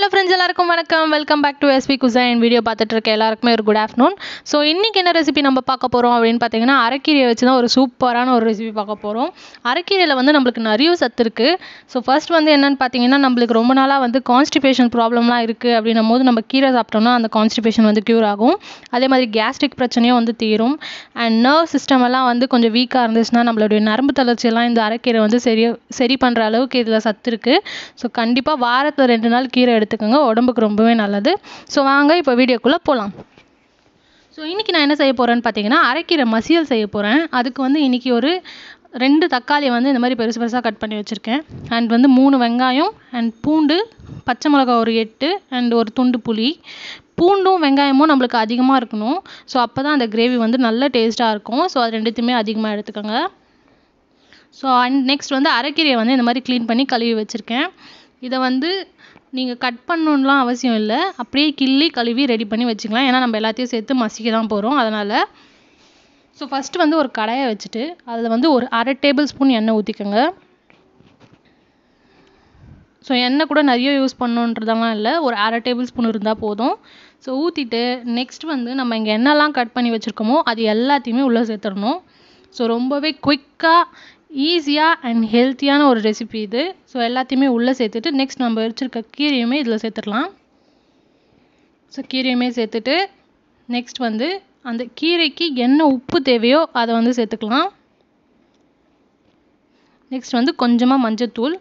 hello friends எல்லாருக்கும் வணக்கம் welcome back to SP cuisine video பார்த்துட்டு இருக்க எல்லாருக்குமே ஒரு குட் ஆஃப்டர்நூன் ஸோ இன்றைக்கி என்ன ரெசிபி நம்ம பார்க்க போகிறோம் அப்படின்னு பார்த்தீங்கன்னா அரைக்கீரையை வச்சு தான் ஒரு சூப்பரான ஒரு ரெசிபி பார்க்க போகிறோம் அரைக்கீரையில் வந்து நம்மளுக்கு நிறைய சத்து இருக்குது ஸோ ஃபர்ஸ்ட் வந்து என்னென்னு பார்த்தீங்கன்னா நம்மளுக்கு ரொம்ப நாளாக வந்து கான்ஸ்டிபேஷன் ப்ராப்ளம்லாம் இருக்குது அப்படின்னும் போது நம்ம கீரை சாப்பிட்டோம்னா அந்த கான்ஸ்டிபேஷன் வந்து க்யூர் ஆகும் அதே மாதிரி கேஸ்ட்ரிக் பிரச்சனையும் வந்து தீரும் அண்ட் நர்வ் சிஸ்டம் எல்லாம் வந்து கொஞ்சம் வீக்காக இருந்துச்சுன்னா நம்மளுடைய நரம்பு தளர்ச்சியெல்லாம் இந்த அரைக்கீரை வந்து சரி சரி பண்ணுற அளவுக்கு இதில் சத்து இருக்குது ஸோ கண்டிப்பாக வாரத்தில் ரெண்டு நாள் கீரை எடுத்துக்கோங்க உடம்புக்கு ரொம்பவே நல்லது ஸோ வாங்க இப்போ வீடியோக்குள்ளே போகலாம் ஸோ இன்றைக்கி நான் என்ன செய்ய போகிறேன்னு பார்த்தீங்கன்னா அரைக்கீரை மசியல் செய்ய போகிறேன் அதுக்கு வந்து இன்றைக்கி ஒரு ரெண்டு தக்காளியை வந்து இந்த மாதிரி பெருசு பெருசாக கட் பண்ணி வச்சுருக்கேன் அண்ட் வந்து மூணு வெங்காயம் அண்ட் பூண்டு பச்சை மிளகாய் ஒரு எட்டு அண்ட் ஒரு துண்டு புளி பூண்டும் வெங்காயமும் நம்மளுக்கு அதிகமாக இருக்கணும் ஸோ அப்போ தான் அந்த கிரேவி வந்து நல்ல டேஸ்ட்டாக இருக்கும் ஸோ அது ரெண்டுத்தையுமே அதிகமாக எடுத்துக்கோங்க ஸோ அண்ட் நெக்ஸ்ட் வந்து அரைக்கீரையை வந்து இந்த மாதிரி க்ளீன் பண்ணி கழுவி வச்சுருக்கேன் இதை வந்து நீங்கள் கட் பண்ணணுன்லாம் அவசியம் இல்லை அப்படியே கிள்ளி கழுவி ரெடி பண்ணி வச்சுக்கலாம் ஏன்னா நம்ம எல்லாத்தையும் சேர்த்து மசிக்க தான் போகிறோம் அதனால் ஸோ ஃபஸ்ட்டு வந்து ஒரு கடாயை வச்சுட்டு அதில் வந்து ஒரு அரை டேபிள் ஸ்பூன் எண்ணெய் ஊற்றிக்கோங்க ஸோ எண்ணெய் கூட நிறைய யூஸ் பண்ணணுன்றதெல்லாம் இல்லை ஒரு அரை டேபிள் ஸ்பூன் இருந்தால் போதும் ஸோ ஊற்றிட்டு நெக்ஸ்ட் வந்து நம்ம இங்கே என்னெல்லாம் கட் பண்ணி வச்சுருக்கோமோ அது எல்லாத்தையுமே உள்ளே சேர்த்துடணும் ஸோ ரொம்பவே குயிக்காக ஈஸியாக அண்ட் ஹெல்த்தியான ஒரு ரெசிபி இது ஸோ எல்லாத்தையுமே உள்ளே சேர்த்துட்டு நெக்ஸ்ட் நம்ம வச்சுருக்க கீரையுமே இதில் சேர்த்துடலாம் ஸோ கீரையுமே சேர்த்துட்டு நெக்ஸ்ட் வந்து அந்த கீரைக்கு என்ன உப்பு தேவையோ அதை வந்து சேர்த்துக்கலாம் நெக்ஸ்ட் வந்து கொஞ்சமாக மஞ்சத்தூள்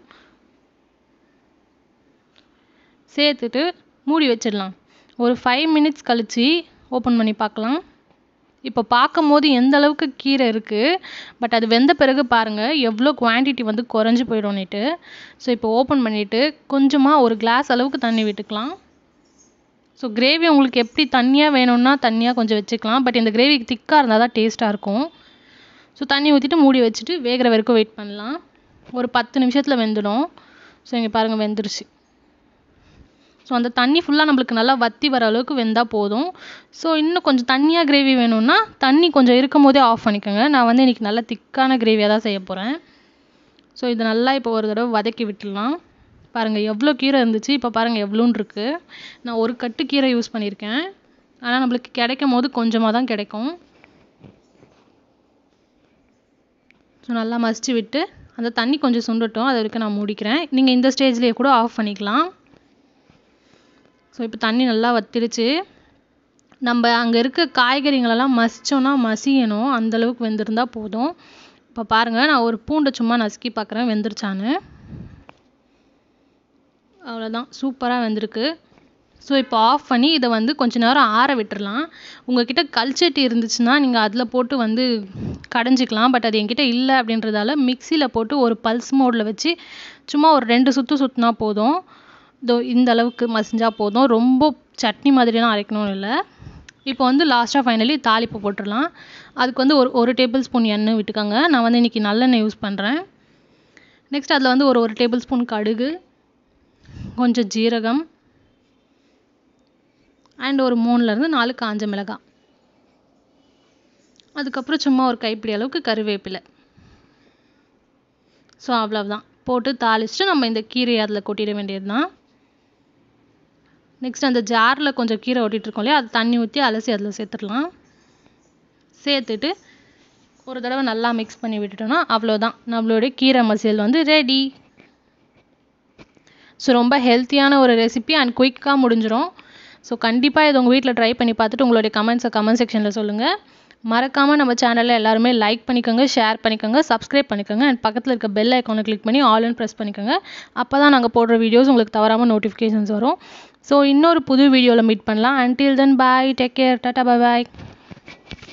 சேர்த்துட்டு மூடி வச்சிடலாம் ஒரு ஃபைவ் மினிட்ஸ் கழித்து ஓப்பன் பண்ணி பார்க்கலாம் இப்போ பார்க்கும் போது எந்த அளவுக்கு கீரை இருக்குது பட் அது வெந்த பிறகு பாருங்கள் எவ்வளோ குவான்டிட்டி வந்து குறைஞ்சி போயிடும்னுட்டு ஸோ இப்போ ஓப்பன் பண்ணிவிட்டு கொஞ்சமாக ஒரு கிளாஸ் அளவுக்கு தண்ணி விட்டுக்கலாம் ஸோ கிரேவி உங்களுக்கு எப்படி தண்ணியாக வேணும்னா தண்ணியாக கொஞ்சம் வச்சுக்கலாம் பட் இந்த கிரேவி திக்காக இருந்தால் தான் டேஸ்ட்டாக இருக்கும் ஸோ தண்ணி ஊற்றிட்டு மூடி வச்சுட்டு வேகிற வரைக்கும் வெயிட் பண்ணலாம் ஒரு பத்து நிமிஷத்தில் வெந்துடும் ஸோ இங்கே பாருங்கள் வெந்துருச்சு ஸோ அந்த தண்ணி ஃபுல்லாக நம்மளுக்கு நல்லா வற்றி வர அளவுக்கு வெந்தால் போதும் ஸோ இன்னும் கொஞ்சம் தண்ணியாக கிரேவி வேணும்னா தண்ணி கொஞ்சம் இருக்கும் போதே ஆஃப் பண்ணிக்கோங்க நான் வந்து இன்றைக்கி நல்லா திக்கான கிரேவியாக தான் செய்ய போகிறேன் ஸோ இது நல்லா இப்போ ஒரு தடவை வதக்கி விட்டுடலாம் பாருங்கள் எவ்வளோ கீரை இருந்துச்சு இப்போ பாருங்கள் எவ்வளோன்னு இருக்குது நான் ஒரு கட்டு கீரை யூஸ் பண்ணியிருக்கேன் ஆனால் நம்மளுக்கு கிடைக்கும் போது கொஞ்சமாக தான் கிடைக்கும் ஸோ நல்லா மசிச்சு விட்டு அந்த தண்ணி கொஞ்சம் சுண்டட்டும் அது வரைக்கும் நான் மூடிக்கிறேன் நீங்கள் இந்த ஸ்டேஜ்லேயே கூட ஆஃப் பண்ணிக்கலாம் ஸோ இப்போ தண்ணி நல்லா வத்திடுச்சு நம்ம அங்கே இருக்க காய்கறிகளெல்லாம் மசித்தோன்னா மசியணும் அந்தளவுக்கு வெந்திருந்தால் போதும் இப்போ பாருங்கள் நான் ஒரு பூண்டை சும்மா நசுக்கி பார்க்குறேன் வெந்துருச்சான்னு அவ்வளோதான் சூப்பராக வெந்திருக்கு ஸோ இப்போ ஆஃப் பண்ணி இதை வந்து கொஞ்ச நேரம் ஆற விட்டுறலாம் உங்ககிட்ட கல்ச்சட்டி இருந்துச்சுன்னா நீங்கள் அதில் போட்டு வந்து கடைஞ்சிக்கலாம் பட் அது என்கிட்ட இல்லை அப்படின்றதால மிக்சியில் போட்டு ஒரு பல்ஸ் மோடில் வச்சு சும்மா ஒரு ரெண்டு சுற்று சுற்றினா போதும் இதோ இந்த அளவுக்கு மசிஞ்சால் போதும் ரொம்ப சட்னி மாதிரிலாம் அரைக்கணும்னு இல்லை இப்போ வந்து லாஸ்ட்டாக ஃபைனலி தாளிப்பு போட்டுடலாம் அதுக்கு வந்து ஒரு ஒரு டேபிள் ஸ்பூன் எண்ணெய் விட்டுக்கோங்க நான் வந்து இன்றைக்கி நல்லெண்ணெய் யூஸ் பண்ணுறேன் நெக்ஸ்ட் அதில் வந்து ஒரு ஒரு டேபிள் ஸ்பூன் கடுகு கொஞ்சம் ஜீரகம் அண்ட் ஒரு மூணுலேருந்து நாலு காஞ்ச மிளகாய் அதுக்கப்புறம் சும்மா ஒரு கைப்பிடி அளவுக்கு கருவேப்பிலை ஸோ அவ்வளவுதான் போட்டு தாளிச்சுட்டு நம்ம இந்த கீரையை அதில் கொட்டிட வேண்டியது தான் நெக்ஸ்ட் அந்த ஜாரில் கொஞ்சம் கீரை ஒட்டிகிட்ருக்கோம் இல்லையா அது தண்ணி ஊற்றி அலசி அதில் சேர்த்துடலாம் சேர்த்துட்டு ஒரு தடவை நல்லா மிக்ஸ் பண்ணி விட்டுட்டோன்னா அவ்வளோதான் நம்மளுடைய கீரை மசியல் வந்து ரெடி ஸோ ரொம்ப ஹெல்த்தியான ஒரு ரெசிபி அண்ட் குயிக்காக முடிஞ்சிடும் ஸோ கண்டிப்பாக இது உங்கள் வீட்டில் ட்ரை பண்ணி பார்த்துட்டு உங்களுடைய கமெண்ட்ஸை கமெண்ட் செக்ஷனில் சொல்லுங்கள் மறக்காமல் நம்ம சேனலில் எல்லாருமே லைக் பண்ணிக்கோங்க ஷேர் பண்ணிக்கோங்க சப்ஸ்கிரைப் பண்ணிக்கோங்க அண்ட் பக்கத்தில் இருக்க பெல் ஐக்கானை கிளிக் பண்ணி ஆல்னு ப்ரெஸ் பண்ணிக்கோங்க அப்போ தான் நாங்கள் போடுற வீடியோஸ் உங்களுக்கு தவறாமல் நோட்டிஃபிகேஷன்ஸ் வரும் ஸோ இன்னொரு புது வீடியோவில் மீட் பண்ணலாம் until then bye take care tata பாய்